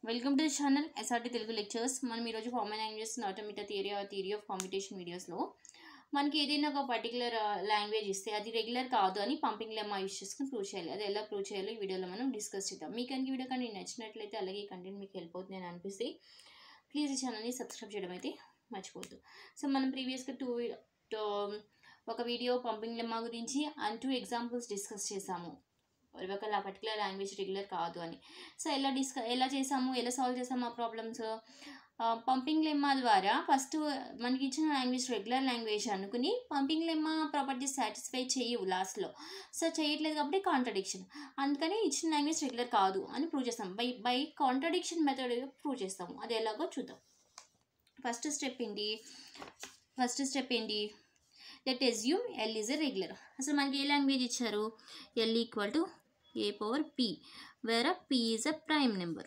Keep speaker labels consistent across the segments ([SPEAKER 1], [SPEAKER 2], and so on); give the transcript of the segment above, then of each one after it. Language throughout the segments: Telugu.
[SPEAKER 1] welcome to the channel SRT Telugu lectures మనం ఈరోజు common languages automata theory or theory of computation వీడియోస్లో మనకి ఏదైనా ఒక పర్టికులర్ లాంగ్వేజ్ ఇస్తే అది రెగ్యులర్ కాదు అని పంపింగ్ లెమ్మా యూస్ చేసుకుని ప్రూవ్ చేయాలి అది ఎలా ప్రూవ్ చేయాలో ఈ వీడియోలో మనం డిస్కస్ చేద్దాం మీకు కనుక వీడియో కానీ నచ్చినట్లయితే అలాగే ఈ కంటెంట్ మీకు హెల్ప్ అవుతుంది అని అనిపిస్తే ప్లీజ్ ఈ ఛానల్ని సబ్స్క్రైబ్ చేయడం అయితే మర్చిపోద్దు సో మనం ప్రీవియస్గా టూ ఒక వీడియో పంపింగ్ లెమ్మా గురించి అండ్ టూ ఎగ్జాంపుల్స్ డిస్కస్ చేసాము ఒకవేళ ఆ పర్టికులర్ లాంగ్వేజ్ రెగ్యులర్ కాదు అని సో ఎలా డిస్క ఎలా చేసాము ఎలా సాల్వ్ చేసాము ఆ ప్రాబ్లమ్స్ పంపింగ్ లెమ్మా ద్వారా ఫస్ట్ మనకి ఇచ్చిన లాంగ్వేజ్ రెగ్యులర్ లాంగ్వేజ్ అనుకుని పంపింగ్ లెమ్మా ప్రాపర్టీస్ సాటిస్ఫై చేయవు లాస్ట్లో సో చేయట్లేదు కాబట్టి కాంట్రడిక్షన్ అందుకని ఇచ్చిన లాంగ్వేజ్ రెగ్యులర్ కాదు అని ప్రూవ్ చేస్తాం by by contradiction method prove చేస్తాము అది ఎలాగో చూద్దాం ఫస్ట్ స్టెప్ ఏంటి ఫస్ట్ స్టెప్ ఏంటి let assume L is a regular అసలు మనకి ఏ లాంగ్వేజ్ ఇచ్చారు L equal to a power P where P is a prime number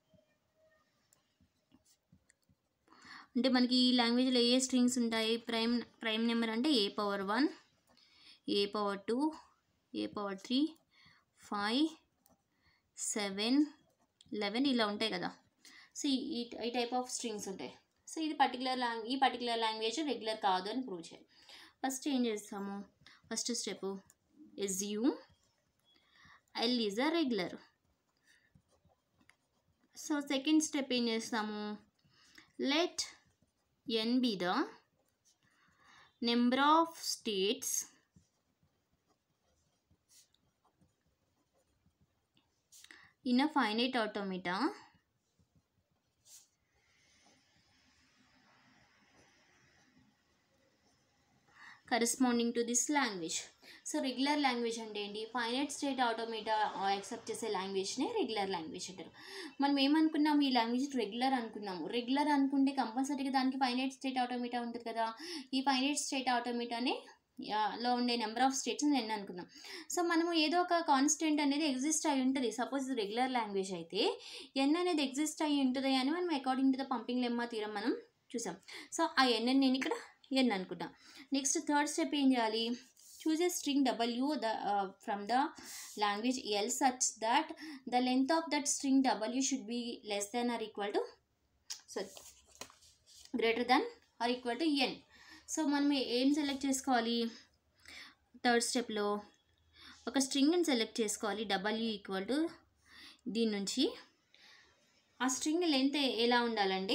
[SPEAKER 1] అంటే మనకి ఈ లాంగ్వేజ్లో ఏ స్ట్రింగ్స్ ఉంటాయి ప్రైమ్ ప్రైమ్ నెంబర్ అంటే a power one a power two a power three five seven eleven ఇలా ఉంటాయి కదా సో ఈ ఈ టైప్ ఆఫ్ స్ట్రింగ్స్ ఉంటాయి సో ఇది పర్టికులర్ లాంగ్ ఈ పర్టికులర్ లాంగ్వేజ్ రెగ్యులర్ కాదు అని ప్రూవ్ చేయాలి ఫస్ట్ ఏం చేస్తాము first step assume L is a regular so second step ఏం చేస్తాము let N be the number of states in a finite automata corresponding to this language so regular language అంటే ఏంటి ఫైనైట్ స్టేట్ ఆటోమేటా యాక్సెప్ట్ చేసే లాంగ్వేజ్నే రెగ్యులర్ లాంగ్వేజ్ అంటారు మనం ఏమనుకున్నాం ఈ లాంగ్వేజ్ రెగ్యులర్ అనుకున్నాము రెగ్యులర్ అనుకుంటే కంపల్సరీగా దానికి ఫైనైట్ స్టేట్ ఆటోమేటా ఉంటుంది కదా ఈ ఫైనైట్ స్టేట్ ఆటోమేటానే లో ఉండే నెంబర్ ఆఫ్ స్టేట్స్ నేను అనుకున్నాం సో మనము ఏదో ఒక కాన్స్టెంట్ అనేది ఎగ్జిస్ట్ అయి ఉంటుంది సపోజ్ రెగ్యులర్ లాంగ్వేజ్ అయితే ఎన్ అనేది ఎగ్జిస్ట్ అయి ఉంటుంది అని మనం according to the pumping lemma theorem మనం చూసాం సో ఆ ఎన్ నేను ఇక్కడ ఎన్ అనుకుంటా నెక్స్ట్ థర్డ్ స్టెప్ ఏం చేయాలి choose a string w the uh, from the language l such that the length of that string w should be less than or equal to sorry greater than or equal to n so మనం ఏం సెలెక్ట్ చేసుకోవాలి థర్డ్ స్టెప్లో ఒక స్ట్రింగ్ని సెలెక్ట్ చేసుకోవాలి డబ్ల్యూ ఈక్వల్ టు దీని నుంచి ఆ స్ట్రింగ్ లెంత్ ఎలా ఉండాలండి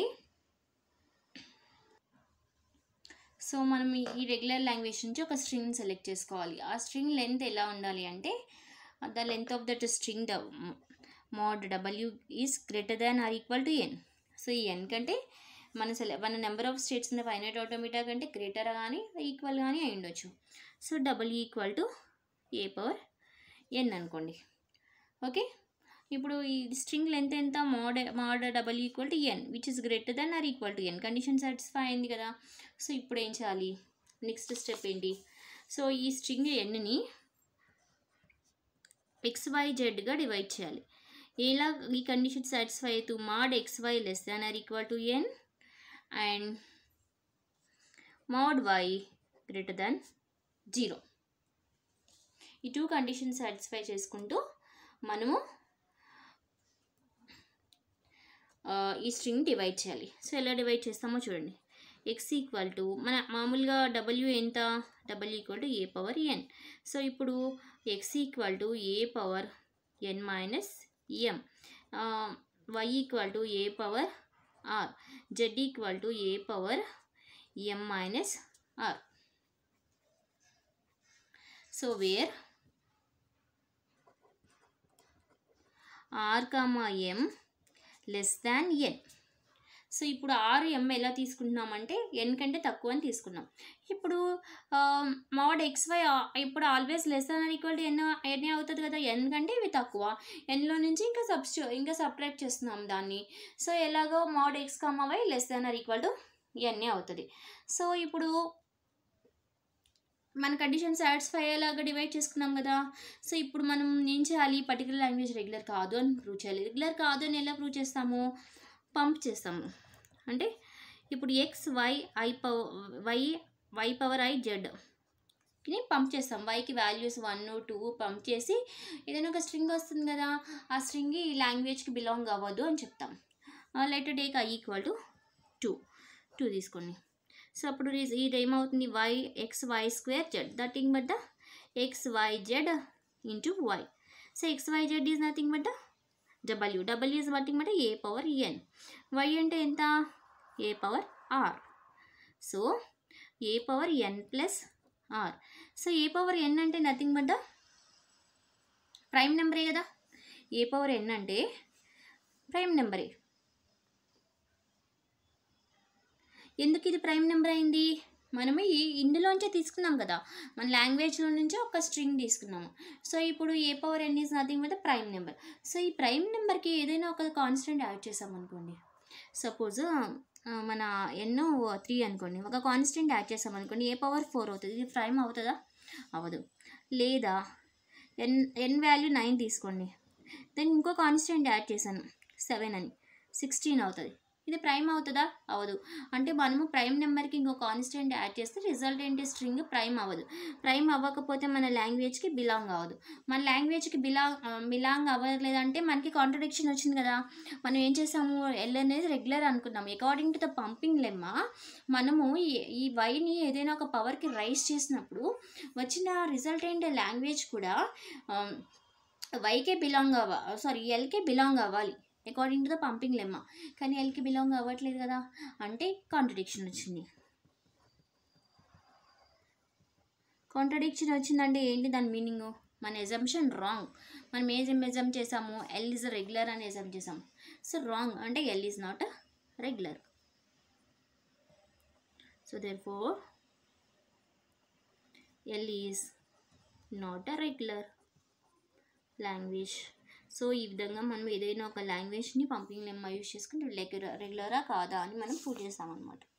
[SPEAKER 1] సో మనం ఈ రెగ్యులర్ లాంగ్వేజ్ నుంచి ఒక స్ట్రింగ్ సెలెక్ట్ చేసుకోవాలి ఆ స్ట్రింగ్ లెంత్ ఎలా ఉండాలి అంటే the length of that string the mod W is greater than or equal to N so ఈ ఎన్ కంటే మన సెలె మన నెంబర్ ఆఫ్ స్టేట్స్ ఉన్న ఫైనైట్ ఆటోమేటా కంటే గ్రేటర్ కానీ ఈక్వల్ కానీ అయి ఉండొచ్చు so W equal to a power N అనుకోండి ఓకే ఇప్పుడు ఈ స్ట్రింగ్ లెంత్ ఎంత mod mod double equal to N which is greater than or equal to N condition satisfy అయింది కదా సో ఇప్పుడు ఏం చేయాలి నెక్స్ట్ స్టెప్ ఏంటి సో ఈ స్ట్రింగ్ ఎన్ని ఎక్స్ వై జెడ్గా డివైడ్ చేయాలి ఎలా ఈ కండిషన్ సాటిస్ఫై అవుతూ mod X Y less than or equal to N and mod Y greater than zero ఈ టూ కండిషన్ సాటిస్ఫై చేసుకుంటూ మనము ఈ స్ట్రింగ్ డివైడ్ చేయాలి సో ఎలా డివైడ్ చేస్తామో చూడండి ఎక్స్ ఈక్వల్ టు మన మామూలుగా డబ్ల్యూ ఎంత W equal to a power N so ఇప్పుడు X equal to a power N minus M Y equal to a power R Z equal to a power M minus R so where R comma M less than N so ఇప్పుడు ఆరు ఎం ఎలా తీసుకుంటున్నామంటే ఎన్ కంటే తక్కువ అని తీసుకున్నాం ఇప్పుడు మోడ్ ఎక్స్ వై ఇప్పుడు always less than equal to N N అవుతుంది కదా ఎన్ కంటే ఇవి తక్కువ ఎన్లో నుంచి ఇంకా సబ్స్టి ఇంకా సపరేట్ చేస్తున్నాం దాన్ని సో ఎలాగో mod X comma Y less than or equal to ఎన్ఏ అవుతుంది సో ఇప్పుడు మన కండిషన్ సాటిస్ఫై అయ్యేలాగా డివైడ్ చేసుకున్నాం కదా సో ఇప్పుడు మనం ఏం చేయాలి పర్టికులర్ లాంగ్వేజ్ రెగ్యులర్ కాదు అని ప్రూవ్ చేయాలి రెగ్యులర్ కాదు అని ఎలా ప్రూవ్ చేస్తాము పంప్ చేస్తాము అంటే ఇప్పుడు X Y I power Y Y power I Z ని పంప్ చేస్తాం వైకి వాల్యూస్ వన్ టూ పంప్ చేసి ఏదైనా ఒక స్ట్రింగ్ వస్తుంది కదా ఆ స్ట్రింగ్ ఈ లాంగ్వేజ్కి బిలాంగ్ అవ్వదు అని చెప్తాం let take I equal to two two తీసుకోండి సో అప్పుడు ఇది ఇది ఏమవుతుంది Y X Y square Z దట్టింగ్ but the X Y Z into Y so X Y Z is nothing but W W is nothing but a power N Y అంటే ఎంత a power R so a power N plus R so a power N అంటే నథింగ్ బట్ ద ప్రైమ్ నెంబరే కదా ఏ పవర్ ఎన్ అంటే ప్రైమ్ నెంబరే ఎందుకు ఇది ప్రైమ్ నెంబర్ అయింది మనము ఈ ఇందులోంచే తీసుకున్నాం కదా మన లాంగ్వేజ్లో నుంచే ఒక స్ట్రింగ్ తీసుకున్నాము సో ఇప్పుడు a power N is nothing with prime number so ఈ ప్రైమ్ నెంబర్కి ఏదైనా ఒక కాన్స్టెంట్ యాడ్ చేసామనుకోండి సపోజ్ మన ఎన్నో త్రీ అనుకోండి ఒక కాన్స్టెంట్ యాడ్ చేసామనుకోండి ఏ పవర్ ఫోర్ అవుతుంది ఇది ప్రైమ్ అవుతుందా అవ్వదు లేదా ఎన్ ఎన్ వాల్యూ నైన్ తీసుకోండి దెన్ ఇంకో కాన్స్టెంట్ యాడ్ చేశాను సెవెన్ అని సిక్స్టీన్ అవుతుంది ఇది ప్రైమ్ అవుతుందా అవ్వదు అంటే మనము ప్రైమ్ నెంబర్కి ఇంకో కాన్స్టెంట్ యాడ్ చేస్తే రిజల్ట్ ఏంటి స్ట్రింగ్ ప్రైమ్ అవ్వదు ప్రైమ్ అవ్వకపోతే మన లాంగ్వేజ్కి బిలాంగ్ అవ్వదు మన లాంగ్వేజ్కి బిలాంగ్ బిలాంగ్ అవ్వలేదంటే మనకి కాంట్రడిక్షన్ వచ్చింది కదా మనం ఏం చేసాము ఎల్ అనేది రెగ్యులర్ అనుకున్నాము according to the pumping lemma మనము ఈ- ఈ వైని ఏదైనా ఒక పవర్కి రైస్ చేసినప్పుడు వచ్చిన రిజల్ట్ ఏంటి లాంగ్వేజ్ కూడా వైకే బిలాంగ్ అవ్వ సారీ ఎల్కే బిలాంగ్ అవ్వాలి according to the pumping lemma కానీ ఎల్కి బిలాంగ్ అవ్వట్లేదు కదా అంటే కాంట్రడిక్షన్ వచ్చింది కాంట్రడిక్షన్ వచ్చిందంటే ఏంటి దాని మీనింగ్ మన ఎజంప్షన్ రాంగ్ మనం ఏం ఎజమ్ చేసాము ఎల్ ఇస్ రెగ్యులర్ అని ఎజమ్ చేసాము సో రాంగ్ అంటే L is not regular so therefore L is not a regular language so ఈ విధంగా మనం ఏదైనా ఒక లాంగ్వేజ్ని పంపింగ్ లెమ్మ యూజ్ చేసుకుంటే రెగ్యులర్ రెగ్యులరా కాదా అని మనం ప్రూవ్ చేస్తామన్నమాట